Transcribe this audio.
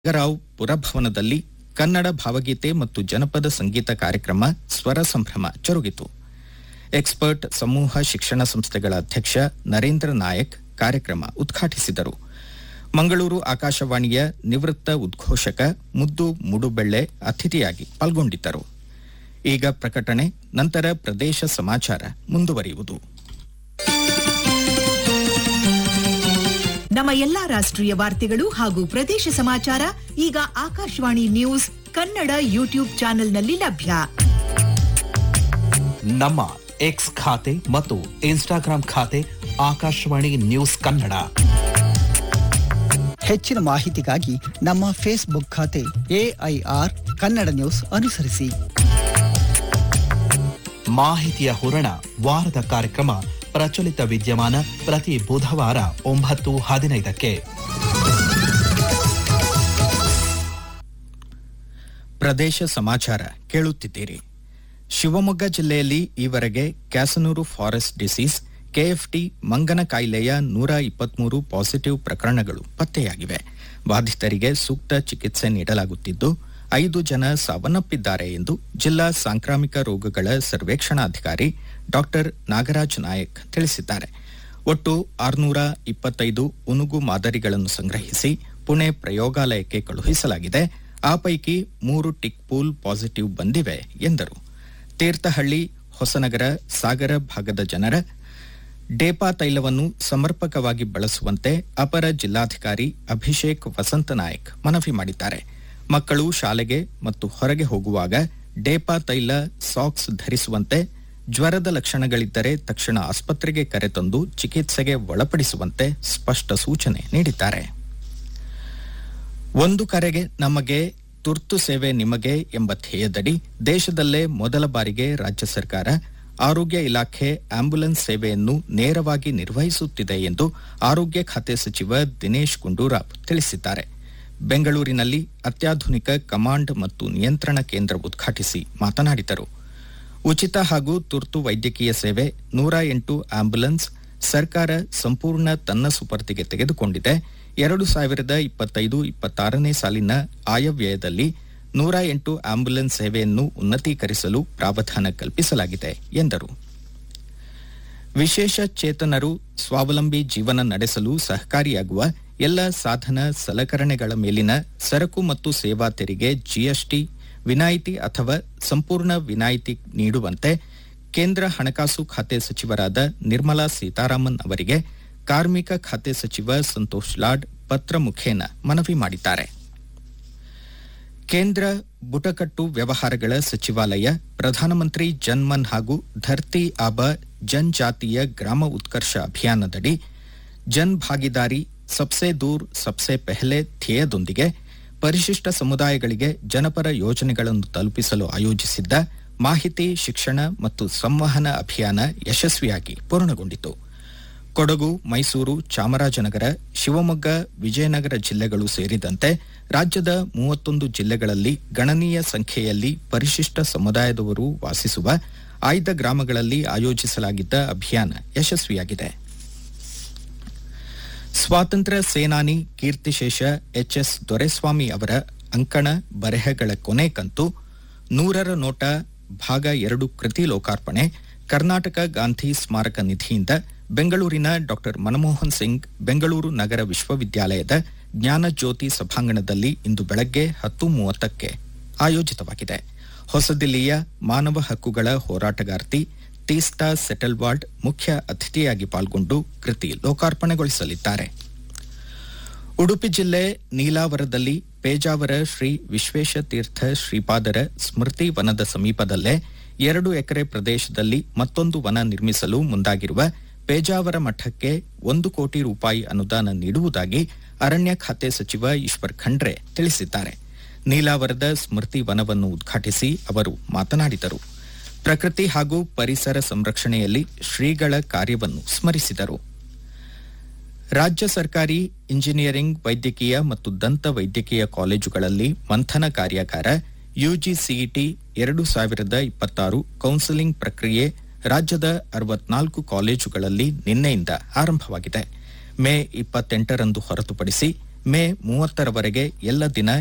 ನಾಗರಾವ್ ಪುರಭವನದಲ್ಲಿ ಕನ್ನಡ ಭಾವಗೀತೆ ಮತ್ತು ಜನಪದ ಸಂಗೀತ ಕಾರ್ಯಕ್ರಮ ಸ್ವರ ಸಂಭ್ರಮ ಜರುಗಿತು ಎಕ್ಸ್ಪರ್ಟ್ ಸಮೂಹ ಶಿಕ್ಷಣ ಸಂಸ್ಥೆಗಳ ಅಧ್ಯಕ್ಷ ನರೇಂದ್ರ ನಾಯಕ್ ಕಾರ್ಯಕ್ರಮ ಉದ್ಘಾಟಿಸಿದರು ಮಂಗಳೂರು ಆಕಾಶವಾಣಿಯ ನಿವೃತ್ತ ಉದ್ಘೋಷಕ ಮುದ್ದು ಮುಡುಬೆಳ್ಳೆ ಅತಿಥಿಯಾಗಿ ಪಾಲ್ಗೊಂಡಿದ್ದರು ಈಗ ಪ್ರಕಟಣೆ ನಂತರ ಪ್ರದೇಶ ಸಮಾಚಾರ ಮುಂದುವರಿಯುವುದು ನಮ್ಮ ಎಲ್ಲಾ ರಾಷ್ಟ್ರೀಯ ವಾರ್ತೆಗಳು ಹಾಗೂ ಪ್ರದೇಶ ಸಮಾಚಾರ ಈಗ ಆಕಾಶವಾಣಿ ನ್ಯೂಸ್ ಕನ್ನಡ ಯೂಟ್ಯೂಬ್ ಚಾನೆಲ್ನಲ್ಲಿ ಲಭ್ಯ ನಮ್ಮ ಎಕ್ಸ್ ಖಾತೆ ಮತ್ತು ಇನ್ಸ್ಟಾಗ್ರಾಂ ಖಾತೆ ಆಕಾಶವಾಣಿ ನ್ಯೂಸ್ ಕನ್ನಡ ಹೆಚ್ಚಿನ ಮಾಹಿತಿಗಾಗಿ ನಮ್ಮ ಫೇಸ್ಬುಕ್ ಖಾತೆ ಎಐಆರ್ ಕನ್ನಡ ನ್ಯೂಸ್ ಅನುಸರಿಸಿ ಮಾಹಿತಿಯ ಹೂರಣ ವಾರದ ಕಾರ್ಯಕ್ರಮ ಪ್ರಚಲಿತ ವಿದ್ಯಮಾನ ಪ್ರತಿ ಬುಧವಾರ ಒಂಬತ್ತು ಹದಿನೈದಕ್ಕೆ ಪ್ರದೇಶ ಸಮಾಚಾರ ಕೇಳುತ್ತಿದ್ದೀರಿ ಶಿವಮೊಗ್ಗ ಜಿಲ್ಲೆಯಲ್ಲಿ ಈವರೆಗೆ ಕ್ಯಾಸನೂರು ಫಾರೆಸ್ಟ್ ಡಿಸೀಸ್ ಕೆಎಫ್ಟಿ ಮಂಗನ ಕಾಯಿಲೆಯ ನೂರ ಇಪ್ಪತ್ಮೂರು ಪಾಸಿಟಿವ್ ಪ್ರಕರಣಗಳು ಪತ್ತೆಯಾಗಿವೆ ಬಾಧಿತರಿಗೆ ಸೂಕ್ತ ಚಿಕಿತ್ಸೆ ನೀಡಲಾಗುತ್ತಿದ್ದು ಐದು ಜನ ಸಾವನ್ನಪ್ಪಿದ್ದಾರೆ ಎಂದು ಜಿಲ್ಲಾ ಸಾಂಕ್ರಾಮಿಕ ರೋಗಗಳ ಸರ್ವೇಕ್ಷಣಾಧಿಕಾರಿ ಡಾಕ್ಟರ್ ನಾಗರಾಜ್ ನಾಯಕ್ ತಿಳಿಸಿದ್ದಾರೆ ಒಟ್ಟು ಆರುನೂರ ಇಪ್ಪತ್ತೈದು ಉನುಗು ಮಾದರಿಗಳನ್ನು ಸಂಗ್ರಹಿಸಿ ಪುಣೆ ಪ್ರಯೋಗಾಲಯಕ್ಕೆ ಕಳುಹಿಸಲಾಗಿದೆ ಆ ಪೈಕಿ ಮೂರು ಟಿಕ್ ಪೂಲ್ ಪಾಸಿಟಿವ್ ಬಂದಿವೆ ಎಂದರು ತೀರ್ಥಹಳ್ಳಿ ಹೊಸನಗರ ಸಾಗರ ಭಾಗದ ಜನರ ಡೇಪಾ ತೈಲವನ್ನು ಸಮರ್ಪಕವಾಗಿ ಬಳಸುವಂತೆ ಅಪರ ಜಿಲ್ಲಾಧಿಕಾರಿ ಅಭಿಷೇಕ್ ವಸಂತ ನಾಯಕ್ ಮನವಿ ಮಾಡಿದ್ದಾರೆ ಮಕ್ಕಳು ಶಾಲೆಗೆ ಮತ್ತು ಹೊರಗೆ ಹೋಗುವಾಗ ಡೇಪಾ ತೈಲ ಸಾಕ್ಸ್ ಧರಿಸುವಂತೆ ಜ್ವರದ ಲಕ್ಷಣಗಳಿದ್ದರೆ ತಕ್ಷಣ ಆಸ್ಪತ್ರೆಗೆ ಕರೆತಂದು ಚಿಕಿತ್ಸೆಗೆ ಒಳಪಡಿಸುವಂತೆ ಸ್ಪಷ್ಟ ಸೂಚನೆ ನೀಡಿದ್ದಾರೆ ಒಂದು ಕರೆಗೆ ನಮಗೆ ತುರ್ತು ಸೇವೆ ನಿಮಗೆ ಎಂಬ ಧ್ಯೇಯದಡಿ ದೇಶದಲ್ಲೇ ಮೊದಲ ಬಾರಿಗೆ ರಾಜ್ಯ ಸರ್ಕಾರ ಆರೋಗ್ಯ ಇಲಾಖೆ ಆಂಬ್ಯುಲೆನ್ಸ್ ಸೇವೆಯನ್ನು ನೇರವಾಗಿ ನಿರ್ವಹಿಸುತ್ತಿದೆ ಎಂದು ಆರೋಗ್ಯ ಖಾತೆ ಸಚಿವ ದಿನೇಶ್ ಗುಂಡೂರಾವ್ ತಿಳಿಸಿದ್ದಾರೆ ಬೆಂಗಳೂರಿನಲ್ಲಿ ಅತ್ಯಾಧುನಿಕ ಕಮಾಂಡ್ ಮತ್ತು ನಿಯಂತ್ರಣ ಕೇಂದ್ರ ಉದ್ಘಾಟಿಸಿ ಮಾತನಾಡಿದರು ಉಚಿತ ಹಾಗೂ ತುರ್ತು ವೈದ್ಯಕೀಯ ಸೇವೆ ನೂರ ಎಂಟು ಆಂಬ್ಯುಲೆನ್ಸ್ ಸರ್ಕಾರ ಸಂಪೂರ್ಣ ತನ್ನ ಸುಪರ್ದಿಗೆ ತೆಗೆದುಕೊಂಡಿದೆ ಎರಡು ಸಾವಿರದ ಇಪ್ಪತ್ತೈದು ಇಪ್ಪತ್ತಾರನೇ ಸಾಲಿನ ಆಯವ್ಯಯದಲ್ಲಿ ನೂರ ಎಂಟು ಆಂಬ್ಯುಲೆನ್ಸ್ ಸೇವೆಯನ್ನು ಉನ್ನತೀಕರಿಸಲು ಪ್ರಾವಧಾನ ಕಲ್ಪಿಸಲಾಗಿದೆ ಎಂದರು ವಿಶೇಷ ಚೇತನರು ಸ್ವಾವಲಂಬಿ ಜೀವನ ನಡೆಸಲು ಸಹಕಾರಿಯಾಗುವ ಎಲ್ಲ ಸಾಧನ ಸಲಕರಣೆಗಳ ಮೇಲಿನ ಸರಕು ಮತ್ತು ಸೇವಾ ತೆರಿಗೆ ಜಿಎಸ್ಟಿ ವಿನಾಯಿತಿ ಅಥವಾ ಸಂಪೂರ್ಣ ವಿನಾಯಿತಿ ನೀಡುವಂತೆ ಕೇಂದ್ರ ಹಣಕಾಸು ಖಾತೆ ಸಚಿವರಾದ ನಿರ್ಮಲಾ ಸೀತಾರಾಮನ್ ಅವರಿಗೆ ಕಾರ್ಮಿಕ ಖಾತೆ ಸಚಿವ ಸಂತೋಷ್ ಲಾಡ್ ಪತ್ರ ಮುಖೇನ ಮನವಿ ಮಾಡಿದ್ದಾರೆ ಕೇಂದ್ರ ಬುಟಕಟ್ಟು ವ್ಯವಹಾರಗಳ ಸಚಿವಾಲಯ ಪ್ರಧಾನಮಂತ್ರಿ ಜನ್ಮನ್ ಹಾಗೂ ಧರ್ತಿ ಆಬ ಜನಜಾತೀಯ ಗ್ರಾಮ ಉತ್ಕರ್ಷ ಅಭಿಯಾನದಡಿ ಜನ್ ಭಾಗಿದಾರಿ ಸಬ್ಸೆ ದೂರ್ ಸಬ್ಸೆ ಪೆಹಲೆ ಧ್ಯೇಯದೊಂದಿಗೆ ಪರಿಶಿಷ್ಟ ಸಮುದಾಯಗಳಿಗೆ ಜನಪರ ಯೋಜನೆಗಳನ್ನು ತಲುಪಿಸಲು ಆಯೋಜಿಸಿದ್ದ ಮಾಹಿತಿ ಶಿಕ್ಷಣ ಮತ್ತು ಸಂವಹನ ಅಭಿಯಾನ ಯಶಸ್ವಿಯಾಗಿ ಪೂರ್ಣಗೊಂಡಿತು ಕೊಡಗು ಮೈಸೂರು ಚಾಮರಾಜನಗರ ಶಿವಮೊಗ್ಗ ವಿಜಯನಗರ ಜಿಲ್ಲೆಗಳು ಸೇರಿದಂತೆ ರಾಜ್ಯದ ಮೂವತ್ತೊಂದು ಜಿಲ್ಲೆಗಳಲ್ಲಿ ಗಣನೀಯ ಸಂಖ್ಯೆಯಲ್ಲಿ ಪರಿಶಿಷ್ಟ ಸಮುದಾಯದವರು ವಾಸಿಸುವ ಆಯ್ದ ಗ್ರಾಮಗಳಲ್ಲಿ ಆಯೋಜಿಸಲಾಗಿದ್ದ ಅಭಿಯಾನ ಯಶಸ್ವಿಯಾಗಿದೆ ಸ್ವಾತಂತ್ರ್ಯ ಸೇನಾನಿ ಕೀರ್ತಿಶೇಷ ಎಚ್ಎಸ್ ದೊರೆಸ್ವಾಮಿ ಅವರ ಅಂಕಣ ಬರೆಹಗಳ ಕೊನೆ ಕಂತು ನೂರರ ನೋಟ ಭಾಗ ಎರಡು ಕೃತಿ ಲೋಕಾರ್ಪಣೆ ಕರ್ನಾಟಕ ಗಾಂಧಿ ಸ್ಮಾರಕ ನಿಧಿಯಿಂದ ಬೆಂಗಳೂರಿನ ಡಾ ಮನಮೋಹನ್ ಸಿಂಗ್ ಬೆಂಗಳೂರು ನಗರ ವಿಶ್ವವಿದ್ಯಾಲಯದ ಜ್ಞಾನಜ್ಯೋತಿ ಸಭಾಂಗಣದಲ್ಲಿ ಇಂದು ಬೆಳಗ್ಗೆ ಹತ್ತು ಮೂವತ್ತಕ್ಕೆ ಆಯೋಜಿತವಾಗಿದೆ ಹೊಸದಿಲ್ಲಿಯ ಮಾನವ ಹಕ್ಕುಗಳ ಹೋರಾಟಗಾರ್ತಿ ತೀಸ್ತಾ ಸೆಟಲ್ವಾರ್ಡ್ ಮುಖ್ಯ ಅತಿಥಿಯಾಗಿ ಪಾಲ್ಗೊಂಡು ಕೃತಿ ಲೋಕಾರ್ಪಣೆಗೊಳಿಸಲಿದ್ದಾರೆ ಉಡುಪಿ ಜಿಲ್ಲೆ ನೀಲಾವರದಲ್ಲಿ ಪೇಜಾವರ ಶ್ರೀ ವಿಶ್ವೇಶ ತೀರ್ಥ ಶ್ರೀಪಾದರ ಸ್ಮೃತಿ ವನದ ಸಮೀಪದಲ್ಲೇ ಎರಡು ಎಕರೆ ಪ್ರದೇಶದಲ್ಲಿ ಮತ್ತೊಂದು ವನ ನಿರ್ಮಿಸಲು ಮುಂದಾಗಿರುವ ಪೇಜಾವರ ಮಠಕ್ಕೆ ಒಂದು ಕೋಟಿ ರೂಪಾಯಿ ಅನುದಾನ ನೀಡುವುದಾಗಿ ಅರಣ್ಯ ಖಾತೆ ಸಚಿವ ಈಶ್ವರ್ ಖಂಡ್ರೆ ತಿಳಿಸಿದ್ದಾರೆ ನೀಲಾವರದ ಸ್ಮೃತಿ ವನವನ್ನು ಉದ್ಘಾಟಿಸಿ ಅವರು ಮಾತನಾಡಿದರು ಪ್ರಕೃತಿ ಹಾಗೂ ಪರಿಸರ ಸಂರಕ್ಷಣೆಯಲ್ಲಿ ಶ್ರೀಗಳ ಕಾರ್ಯವನ್ನು ಸ್ಮರಿಸಿದರು ರಾಜ್ಯ ಸರ್ಕಾರಿ ಇಂಜಿನಿಯರಿಂಗ್ ವೈದ್ಯಕೀಯ ಮತ್ತು ದಂತ ವೈದ್ಯಕೀಯ ಕಾಲೇಜುಗಳಲ್ಲಿ ಮಂಥನ ಕಾರ್ಯಾಗಾರ ಯುಜಿಸಿಇಟಿ ಎರಡು ಸಾವಿರದ ಇಪ್ಪತ್ತಾರು ಕೌನ್ಸೆಲಿಂಗ್ ಪ್ರಕ್ರಿಯೆ ರಾಜ್ಯದ ಅರವತ್ನಾಲ್ಕು ಕಾಲೇಜುಗಳಲ್ಲಿ ನಿನ್ನೆಯಿಂದ ಆರಂಭವಾಗಿದೆ ಮೇ ಇಪ್ಪತ್ತೆಂಟರಂದು ಹೊರತುಪಡಿಸಿ ಮೇ ಮೂವತ್ತರವರೆಗೆ ಎಲ್ಲ ದಿನ